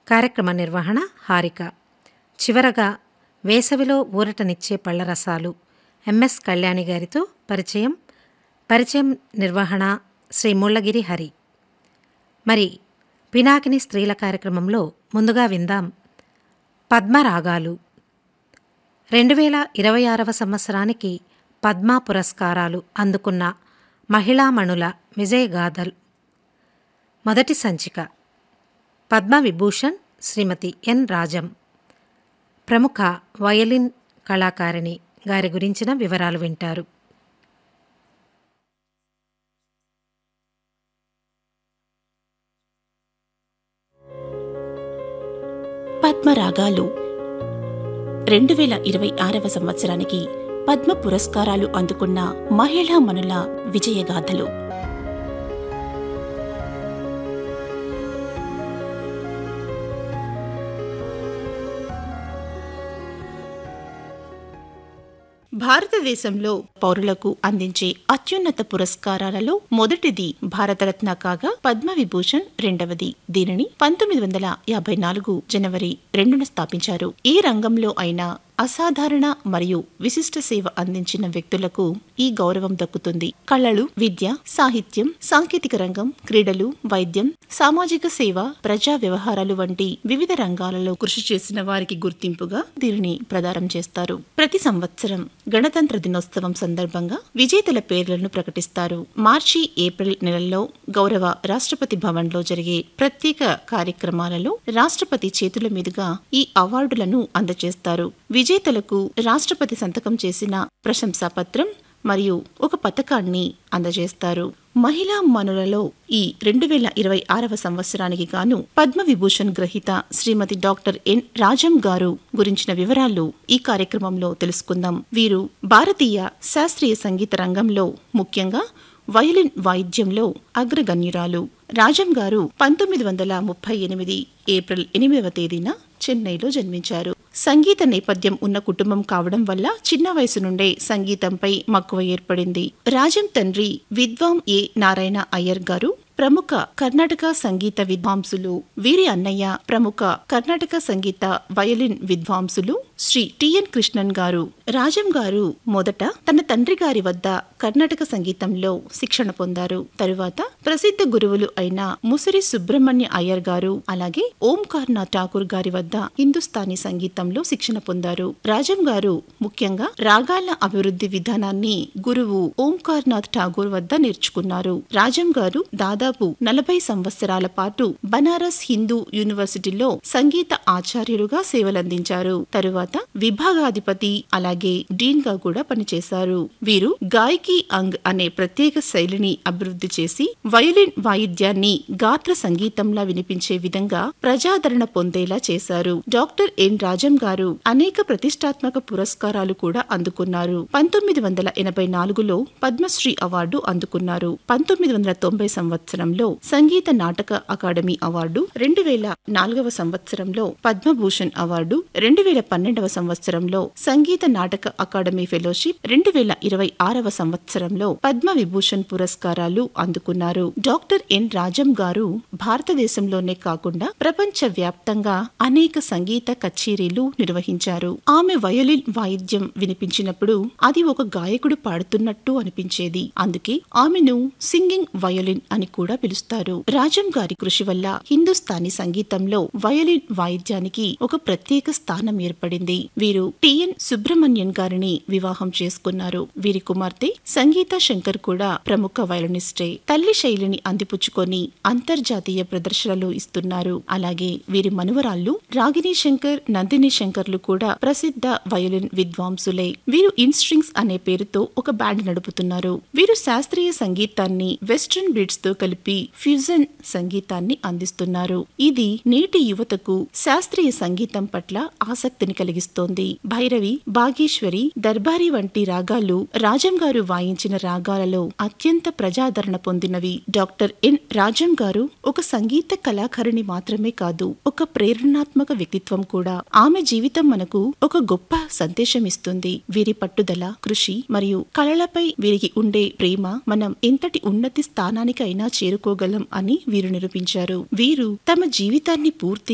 కార్యక్రమ నిర్వహణ హారిక చివరగా వేసవిలో ఊరటనిచ్చే పళ్ళ రసాలు ఎంఎస్ కళ్యాణి గారితో పరిచయం పరిచయం నిర్వహణ శ్రీ ముళ్ళగిరి హరి మరి పినాకిని స్త్రీల కార్యక్రమంలో ముందుగా విందాం పద్మరాగాలు రెండు వేల ఇరవై ఆరవ సంవత్సరానికి పద్మ పురస్కారాలు అందుకున్న మహిళామణుల విజయగాథలు మొదటి సంచిక పద్మవిభూషణ్ శ్రీమతి ఎన్ రాజం ప్రముఖ వయలిన్ కళాకారిణి గారి గురించిన వివరాలు వింటారు పద్మరాగాలు రెండు వేల ఇరవై ఆరవ సంవత్సరానికి పద్మ పురస్కారాలు అందుకున్న మహిళా మనుల విజయగాథలు భారతదేశంలో పౌరులకు అందించే అత్యున్నత పురస్కారాలలో మొదటిది భారతరత్న కాగా పద్మవిభూషణ్ రెండవది దీనిని పంతొమ్మిది వందల యాభై నాలుగు జనవరి రెండున స్థాపించారు ఈ రంగంలో అయినా అసాధారణ మరియు విశిష్ట సేవ అందించిన వ్యక్తులకు ఈ గౌరవం దక్కుతుంది కళలు విద్య సాహిత్యం సాంకేతిక రంగం క్రీడలు వైద్యం సామాజిక సేవ ప్రజా వ్యవహారాలు వంటి వివిధ రంగాలలో కృషి చేసిన వారికి గుర్తింపుగా దీనిని ప్రదానం చేస్తారు ప్రతి సంవత్సరం గణతంత్ర దినోత్సవం సందర్భంగా విజేతల పేర్లను ప్రకటిస్తారు మార్చి ఏప్రిల్ నెలల్లో గౌరవ రాష్ట్రపతి భవన్లో జరిగే ప్రత్యేక కార్యక్రమాలలో రాష్ట్రపతి చేతుల మీదుగా ఈ అవార్డులను అందజేస్తారు విజేతలకు రాష్ట్రపతి సంతకం చేసిన ప్రశంసా పత్రం మరియు ఒక పథకాన్ని అందజేస్తారు మహిళా మనులలో ఈ రెండు వేల ఇరవై ఆరవ సంవత్సరానికి గాను పద్మవిభూషణ్ గ్రహీత శ్రీమతి డాక్టర్ ఎన్ రాజం గారు గురించిన వివరాలు ఈ కార్యక్రమంలో తెలుసుకుందాం వీరు భారతీయ శాస్త్రీయ సంగీత రంగంలో ముఖ్యంగా వయలిన్ వాయిద్యంలో అగ్రగణ్యురాలు రాజం గారు పంతొమ్మిది వందల ముప్పై ఎనిమిది ఏప్రిల్ ఎనిమిదవ తేదీన చెన్నైలో జన్మించారు సంగీత నేపథ్యం ఉన్న కుటుంబం కావడం వల్ల చిన్న వయసు నుండే సంగీతంపై మక్కువ ఏర్పడింది రాజం తండ్రి విద్వాం ఏ నారాయణ అయ్యర్ గారు ప్రముఖ కర్ణాటక సంగీత విద్వాంసులు వీరి అన్నయ్య ప్రముఖ కర్ణాటక సంగీత వయలిన్ విద్వాంసులు శ్రీ టిఎన్ కృష్ణన్ గారు రాజం గారు మొదట తన తండ్రి గారి వద్ద కర్ణాటక సంగీతంలో శిక్షణ పొందారు తరువాత ప్రసిద్ధ గురువులు అయిన ముసిరి సుబ్రహ్మణ్య అయ్యర్ గారు అలాగే ఓంకార్నాథ్ ఠాకూర్ గారి వద్ద హిందుస్థానీ సంగీతంలో శిక్షణ పొందారు రాజం గారు ముఖ్యంగా రాగాల అభివృద్ధి విధానాన్ని గురువు ఓంకార్నాథ్ ఠాగూర్ వద్ద నేర్చుకున్నారు రాజం గారు దాదాపు నలభై సంవత్సరాల పాటు బనారస్ హిందూ యూనివర్సిటీలో సంగీత ఆచార్యులుగా సేవలందించారు తరువాత విభాగాధిపతి అలాగే డీన్ గా కూడా పనిచేశారు వీరు గాయకి అంగ్ అనే ప్రత్యేక శైలిని అభివృద్ధి చేసి వయలిన్ వాయిద్యాన్ని గాత్ర సంగీతంలా వినిపించే విధంగా ప్రజాదరణ పొందేలా చేశారు డాక్టర్ ఎన్ రాజం గారు అనేక ప్రతిష్టాత్మక పురస్కారాలు కూడా అందుకున్నారు పంతొమ్మిది వందల ఎనభై నాలుగులో పద్మశ్రీ అవార్డు అందుకున్నారు పంతొమ్మిది వందల తొంభై సంవత్సరంలో సంగీత నాటక అకాడమీ అవార్డు రెండు వేల నాలుగవ సంవత్సరంలో పద్మభూషణ్ అవార్డు రెండు వేల పన్నెండవ సంవత్సరంలో సంగీత నాటక అకాడమీ ఫెలోషిప్ రెండు వేల ఇరవై ఆరవ సంవత్సరంలో పద్మ విభూషణ్ పురస్కారాలు అందుకున్నారు డాక్టర్ ఎన్ రాజం గారు భారతదేశంలోనే కాకుండా ప్రపంచ వ్యాప్తంగా అనేక సంగీత కచేరీలు నిర్వహించారు ఆమె వయోలిన్ వాయిద్యం వినిపించినప్పుడు అది ఒక గాయకుడు పాడుతున్నట్టు అనిపించేది అందుకే ఆమెను సింగింగ్ వయోలిన్ అని కూడా పిలుస్తారు రాజం గారి కృషి వల్ల హిందుస్థానీ సంగీతంలో వయోలిన్ వాయిద్యానికి ఒక ప్రత్యేక స్థానం ఏర్పడింది వీరు టిఎన్ సుబ్రహ్మణ్యన్ గారిని వివాహం చేసుకున్నారు వీరి కుమార్తె సంగీత శంకర్ కూడా ప్రముఖ వయలినిస్టే తల్లి శైలిని అందిపుచ్చుకొని అంతర్జాతీయ ప్రదర్శనలు ఇస్తున్నారు అలాగే వీరి మనువరాళ్లు రాగిణి శంకర్ నందిని శంకర్లు కూడా ప్రసిద్ధ వయోలిన్ విద్వాంసులే వీరు ఇన్స్ట్రింగ్స్ అనే పేరుతో ఒక బ్యాండ్ నడుపుతున్నారు వీరు శాస్త్రీయ సంగీతాన్ని వెస్ట్రన్ బీట్స్ తో కలిపి ఫ్యూజన్ సంగీతాన్ని అందిస్తున్నారు ఇది నేటి యువతకు శాస్త్రీయ సంగీతం పట్ల ఆసక్తిని కలిగిస్తోంది భైరవి బాగేశ్వరి దర్బారీ వంటి రాగాలు రాజం గారు వాయించిన రాగాలలో అత్యంత ప్రజాదరణ పొందినవి డాక్టర్ ఎన్ రాజం గారు ఒక సంగీత కళాకారిణి మాత్రమే కాదు ఒక ప్రేరణాత్మక వ్యక్తిత్వం కూడా ఆమె జీవితం మనకు ఒక గొప్ప సందేశం ఇస్తుంది వీరి పట్టుదల కృషి మరియు కళలపై వీరికి ఉండే ప్రేమ మనం ఎంతటి ఉన్నతి స్థానానికైనా చేరుకోగలం అని వీరు నిరూపించారు వీరు తమ జీవితాన్ని పూర్తి